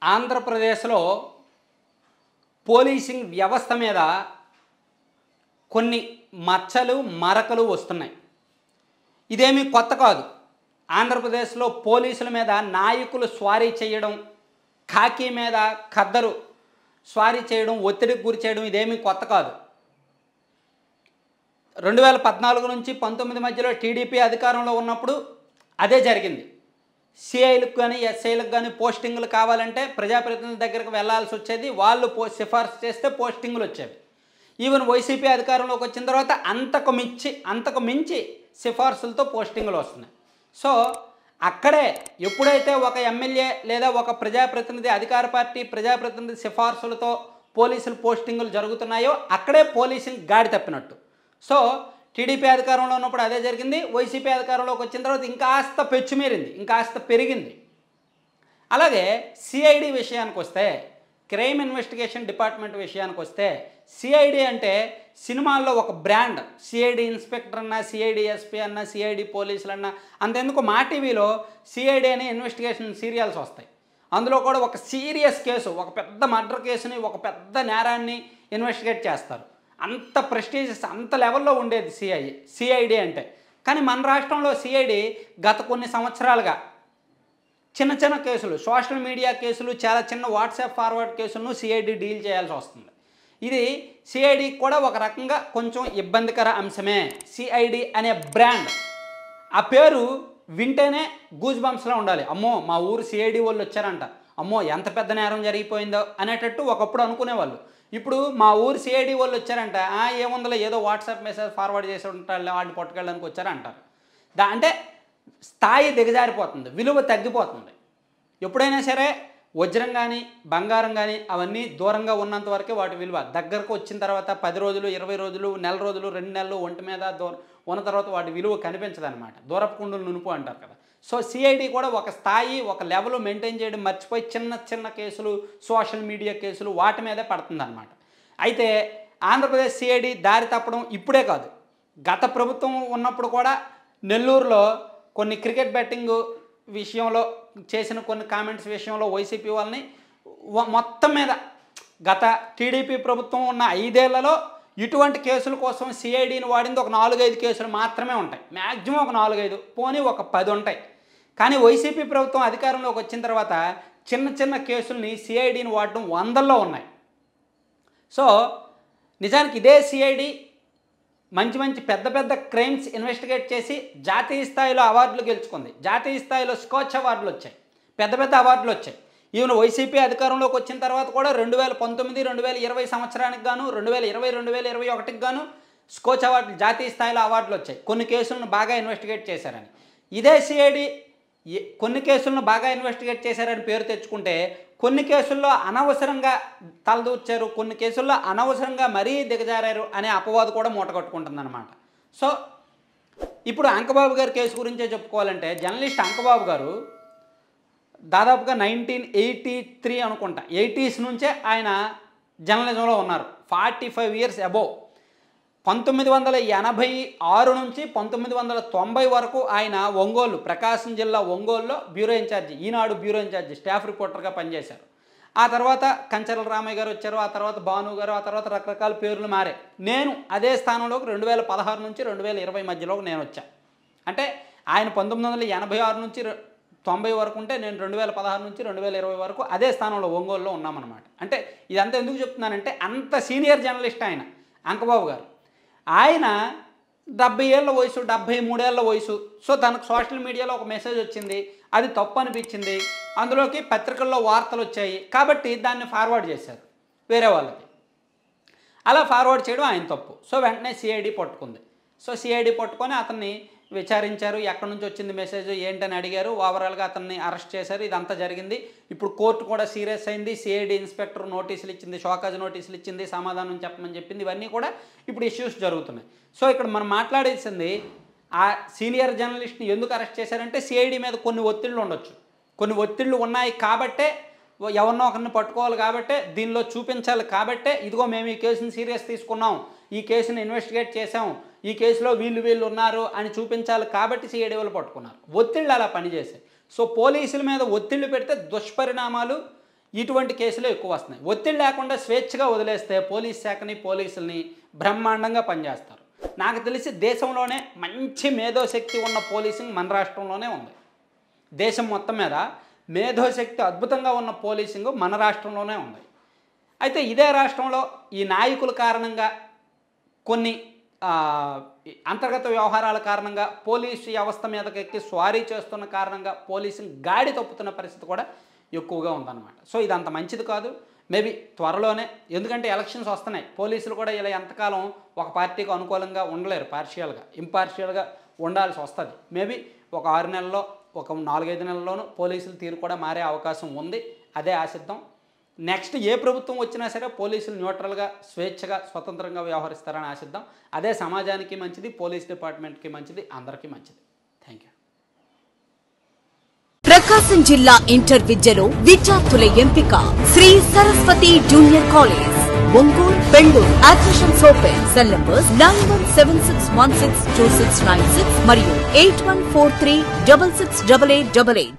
ఆంధ్రప్రదేశ్లో పోలీసింగ్ వ్యవస్థ మీద కొన్ని మచ్చలు మరకలు వస్తున్నాయి ఇదేమీ కొత్త కాదు ఆంధ్రప్రదేశ్లో పోలీసుల మీద నాయకులు స్వారీ చేయడం ఖాకీ మీద ఖద్దరు స్వారీ చేయడం ఒత్తిడికి గురి చేయడం ఇదేమీ కొత్త కాదు రెండు వేల పద్నాలుగు నుంచి పంతొమ్మిది మధ్యలో టీడీపీ అధికారంలో ఉన్నప్పుడు అదే జరిగింది సిఐలకు కానీ ఎస్ఐలకు కానీ పోస్టింగులు కావాలంటే ప్రజాప్రతినిధుల దగ్గరకు వెళ్ళాల్సి వచ్చేది వాళ్ళు పో సిఫార్సు చేస్తే పోస్టింగులు వచ్చేవి ఈవెన్ వైసీపీ అధికారంలోకి వచ్చిన తర్వాత అంతకు మించి అంతకు మించి సిఫార్సులతో పోస్టింగులు వస్తున్నాయి సో అక్కడే ఎప్పుడైతే ఒక ఎమ్మెల్యే లేదా ఒక ప్రజాప్రతినిధి అధికార పార్టీ ప్రజాప్రతినిధి సిఫార్సులతో పోలీసులు పోస్టింగులు జరుగుతున్నాయో అక్కడే పోలీసింగ్ గాడి తప్పినట్టు సో టీడీపీ అధికారంలో ఉన్నప్పుడు అదే జరిగింది వైసీపీ అధికారంలోకి వచ్చిన తర్వాత ఇంకాస్త పెచ్చుమీరింది ఇంకాస్త పెరిగింది అలాగే సిఐడి విషయానికి వస్తే క్రైమ్ ఇన్వెస్టిగేషన్ డిపార్ట్మెంట్ విషయానికి వస్తే సిఐడి అంటే సినిమాల్లో ఒక బ్రాండ్ సిఐడి ఇన్స్పెక్టర్ అన్న సిఐడి ఎస్పీ అన్న సిఐడి పోలీసులు అన్న అంతెందుకు మా టీవీలో సిఐడి అని ఇన్వెస్టిగేషన్ సీరియల్స్ వస్తాయి అందులో కూడా ఒక సీరియస్ కేసు ఒక పెద్ద మర్డర్ కేసుని ఒక పెద్ద నేరాన్ని ఇన్వెస్టిగేట్ చేస్తారు అంత ప్రెస్టీజియస్ అంత లెవెల్లో ఉండేది సిఐ సిఐడి అంటే కానీ మన రాష్ట్రంలో సిఐడి గత కొన్ని సంవత్సరాలుగా చిన్న చిన్న కేసులు సోషల్ మీడియా కేసులు చాలా చిన్న వాట్సాప్ ఫార్వర్డ్ కేసులను సిఐడి డీల్ చేయాల్సి వస్తుంది ఇది సిఐడి కూడా ఒక రకంగా కొంచెం ఇబ్బందికర అంశమే సిఐడి అనే బ్రాండ్ ఆ పేరు వింటేనే గూజ్ బంప్స్లో ఉండాలి అమ్మో మా ఊరు సిఐడి వాళ్ళు వచ్చారంట అమ్మో ఎంత పెద్ద నేరం జరిగిపోయిందో అనేటట్టు ఒకప్పుడు అనుకునేవాళ్ళు ఇప్పుడు మా ఊరు సిఐడి వాళ్ళు వచ్చారంట "ఆ, ఏముందిలే ఏదో వాట్సాప్ మెసేజ్ ఫార్వర్డ్ చేసి ఉంటారు వాడిని పట్టుకెళ్ళడానికి వచ్చారంటారు దా అంటే స్థాయి దిగజారిపోతుంది విలువ తగ్గిపోతుంది ఎప్పుడైనా సరే వజ్రం కానీ బంగారం కానీ అవన్నీ దూరంగా ఉన్నంత వరకే వాటి విలువ దగ్గరకు వచ్చిన తర్వాత పది రోజులు ఇరవై రోజులు నెల రోజులు రెండు నెలలు ఒంటి మీద దూరం ఉన్న తర్వాత వాటి విలువ కనిపించదు అనమాట దూరపు కుండలు నునుపు అంటారు కదా సో సిఐడి కూడా ఒక స్థాయి ఒక లెవెల్ మెయింటైన్ చేయడం మర్చిపోయి చిన్న చిన్న కేసులు సోషల్ మీడియా కేసులు వాటి మీదే పడుతుంది అనమాట అయితే ఆంధ్రప్రదేశ్ సిఐడి దారి తప్పడం ఇప్పుడే కాదు గత ప్రభుత్వం ఉన్నప్పుడు కూడా నెల్లూరులో కొన్ని క్రికెట్ బెట్టింగ్ విషయంలో చేసిన కొన్ని కామెంట్స్ విషయంలో వైసీపీ వాళ్ళని వ- మొత్తం మీద గత టీడీపీ ప్రభుత్వం ఉన్న ఐదేళ్లలో ఇటువంటి కేసుల కోసం సిఐడిని వాడింది ఒక నాలుగైదు కేసులు మాత్రమే ఉంటాయి మ్యాక్సిమం ఒక నాలుగైదు పోనీ ఒక పది ఉంటాయి కానీ వైసీపీ ప్రభుత్వం అధికారంలోకి వచ్చిన తర్వాత చిన్న చిన్న కేసుల్ని సిఐడిని వాడడం వందల్లో ఉన్నాయి సో నిజానికి ఇదే సిఐడి మంచి మంచి పెద్ద పెద్ద క్రైమ్స్ ఇన్వెస్టిగేట్ చేసి జాతీయ స్థాయిలో అవార్డులు గెలుచుకుంది జాతీయ స్థాయిలో స్కాచ్ అవార్డులు వచ్చాయి పెద్ద పెద్ద అవార్డులు వచ్చాయి ఈవెన్ వైసీపీ అధికారంలోకి వచ్చిన తర్వాత కూడా రెండు వేల పంతొమ్మిది రెండు వేల ఇరవై సంవత్సరానికి గాను రెండు వేల ఇరవై రెండు వేల ఇరవై ఒకటికి గాను స్కోచ్ అవార్డులు జాతీయ స్థాయిలో అవార్డులు వచ్చాయి కొన్ని కేసులను బాగా ఇన్వెస్టిగేట్ చేశారని ఇదే సిఐడి ఏ- కొన్ని కేసులను బాగా ఇన్వెస్టిగేట్ చేశారని పేరు తెచ్చుకుంటే కొన్ని కేసుల్లో అనవసరంగా తలదూర్చారు కొన్ని కేసుల్లో అనవసరంగా మరీ దిగజారారు అనే అపవాదు కూడా మూటగట్టుకుంటుందన్నమాట సో ఇప్పుడు అంకబాబు గారి కేసు గురించే చెప్పుకోవాలంటే జర్నలిస్ట్ అంకబాబు గారు దాదాపుగా నైన్టీన్ ఎయిటీ త్రీ అనుకుంటా ఎయిటీస్ నుంచే ఆయన జర్నలిజంలో ఉన్నారు ఫార్టీ ఫైవ్ ఇయర్స్ అబోవ్ పంతొమ్మిది వందల ఎనభై ఆరు నుంచి పంతొమ్మిది వందల తొంభై వరకు ఆయన ఒంగోలు ప్రకాశం జిల్లా ఒంగోలులో bureau incharge Eenadu bureau incharge staff రిపోర్టర్గా పనిచేశారు ఆ తర్వాత కంచర్ల రామయ్య గారు వచ్చారు ఆ తర్వాత భాను గారు ఆ తర్వాత రకరకాల పేర్లు మారే నేను అదే స్థానంలోకి రెండు వేల పదహారు నుంచి రెండు వేల ఇరవై మధ్యలోకి నేను వచ్చా అంటే ఆయన పంతొమ్మిది వందల ఎనభై ఆరు నుంచి రె- తొంభై వరకు ఉంటే నేను రెండు వేల పదహారు నుంచి రెండు వేల ఇరవై వరకు అదే స్థానంలో ఒంగోలులో ఉన్నామన్నమాట అంటే ఇదంతా ఎందుకు చెప్తున్నానంటే అంత సీనియర్ జర్నలిస్ట్ ఆయన అంకబాబు గారు ఆయన డెబ్బై ఏళ్ళ వయసు డెబ్బై మూడేళ్ల వయసు సో తనకు సోషల్ మీడియాలో ఒక మెసేజ్ వచ్చింది అది తప్పు అనిపించింది అందులోకి పత్రికల్లో వార్తలు వచ్చాయి కాబట్టి దాన్ని ఫార్వర్డ్ చేశారు వేరే వాళ్ళకి అలా ఫార్వర్డ్ చేయడం ఆయన తప్పు సో వెంటనే సిఐడి పట్టుకుంది సో సిఐడి పట్టుకొని అతన్ని విచారించారు ఎక్కడి నుంచి వచ్చింది మెసేజ్ ఏంటని అడిగారు ఓవరాల్గా అతన్ని అరెస్ట్ చేశారు ఇదంతా జరిగింది ఇప్పుడు కోర్టు కూడా సీరియస్ అయింది సిఐడి ఇన్స్పెక్టర్ నోటీసులు ఇచ్చింది షోకాజ్ నోటీసులు ఇచ్చింది సమాధానం చెప్పమని చెప్పింది ఇవన్నీ కూడా ఇప్పుడు ఇష్యూస్ జరుగుతున్నాయి సో ఇక్కడ మనం మాట్లాడేసింది ఆ సీనియర్ జర్నలిస్ట్ని ఎందుకు అరెస్ట్ చేశారంటే సిఐడి మీద కొన్ని ఒత్తిళ్ళు ఉండొచ్చు కొన్ని ఒత్తిళ్ళు ఉన్నాయి కాబట్టే ఎవరినో ఒకరిని పట్టుకోవాలి కాబట్టే దీనిలో చూపించాలి కాబట్టే ఇదిగో మేము ఈ కేసుని సీరియస్ తీసుకున్నాం ఈ కేసుని ఇన్వెస్టిగేట్ చేసాం ఈ కేసులో వీళ్ళు వీళ్ళు ఉన్నారు అని చూపించాలి కాబట్టి సిఐడి వాళ్ళు పట్టుకున్నారు ఒత్తిళ్ళు అలా పనిచేసాయి సో పోలీసుల మీద ఒత్తిళ్ళు పెడితే దుష్పరిణామాలు ఇటువంటి కేసులు ఎక్కువ వస్తున్నాయి ఒత్తిడి లేకుండా స్వేచ్ఛగా వదిలేస్తే పోలీస్ శాఖని పోలీసుల్ని బ్రహ్మాండంగా పనిచేస్తారు నాకు తెలిసి దేశంలోనే మంచి మేధోశక్తి ఉన్న పోలీసింగ్ మన రాష్ట్రంలోనే ఉంది దేశం మొత్తం మీద మేధోశక్తి అద్భుతంగా ఉన్న పోలీసింగ్ మన రాష్ట్రంలోనే ఉంది అయితే ఇదే రాష్ట్రంలో ఈ నాయకుల కారణంగా కొన్ని ఆ, ఈ అంతర్గత వ్యవహారాల కారణంగా పోలీసు వ్యవస్థ మీదకి ఎక్కి స్వారీ చేస్తున్న కారణంగా పోలీసింగ్ గాడి తప్పుతున్న పరిస్థితి కూడా ఎక్కువగా ఉందన్నమాట సో ఇది అంత మంచిది కాదు మేబీ త్వరలోనే ఎందుకంటే ఎలక్షన్స్ వస్తున్నాయి పోలీసులు కూడా ఇలా ఎంతకాలం ఒక పార్టీకి అనుకూలంగా ఉండలేరు పార్షియల్గా ఇంపార్షియల్గా ఉండాల్సి వస్తుంది మేబీ ఒక ఆరు నెలల్లో ఒక నాలుగైదు నెలల్లోనూ పోలీసుల తీరు కూడా మారే అవకాశం ఉంది అదే ఆశిద్దాం నెక్స్ట్ ఏ ప్రభుత్వం వచ్చినా సరే పోలీసులు న్యూట్రల్గా స్వేచ్ఛగా స్వతంత్రంగా వ్యవహరిస్తారని ఆశిద్దాం అదే సమాజానికి మంచిది పోలీస్ డిపార్ట్మెంట్కి మంచిది అందరికీ మంచిది థ్యాంక్ యూ ప్రకాశం జిల్లా ఇంటర్ విద్యలో విద్యార్థుల ఎంపిక Sri Saraswati junior college Ongole Bengaluru admissions open cell numbers nine one seven six one six two six nine six మరియు eight one four three double six double eight double eight